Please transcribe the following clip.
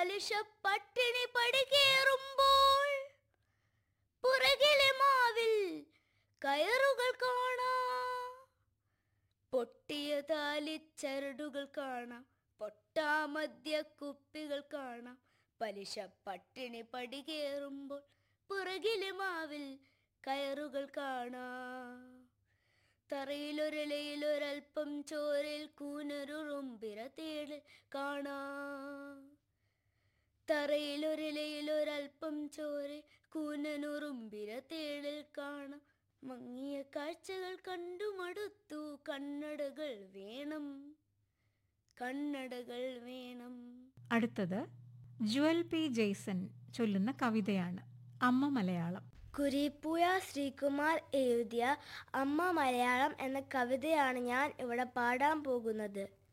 പലിശ പട്ടിണി പടികേറുമ്പോൾ പുറകിലെ മാവിൽ കയറുകൾ കാണാം പൊട്ടിയ താലിച്ചരടുകൾ കാണാം പൊട്ടാമദ്യ കുപ്പികൾ കാണാം പലിശ പട്ടിണി പടികേറുമ്പോൾ പുറകിലെ മാവിൽ കയറുകൾ കാണാം തറയിലൊരിലയിലൊരൽപ്പം ചോരിൽ കൂനരുറുമ്പിര തേടിൽ കാണാം തറയിലൊരിലയിലൊരൽപ്പം ചോരിൽ കൂനനുറുമ്പിര തേടിൽ കാണാം മങ്ങിയ കാഴ്ചകൾ കണ്ടു മടുത്തു കണ്ണടകൾ വേണം കണ്ണടകൾ വേണം അടുത്തത് ജുവൽ പി ജെയ്സൺ ചൊല്ലുന്ന കവിതയാണ് അമ്മ മലയാളം കുരിപ്പുഴ ശ്രീകുമാർ എഴുതിയ അമ്മ മലയാളം എന്ന കവിതയാണ് ഞാൻ ഇവിടെ പാടാൻ പോകുന്നത്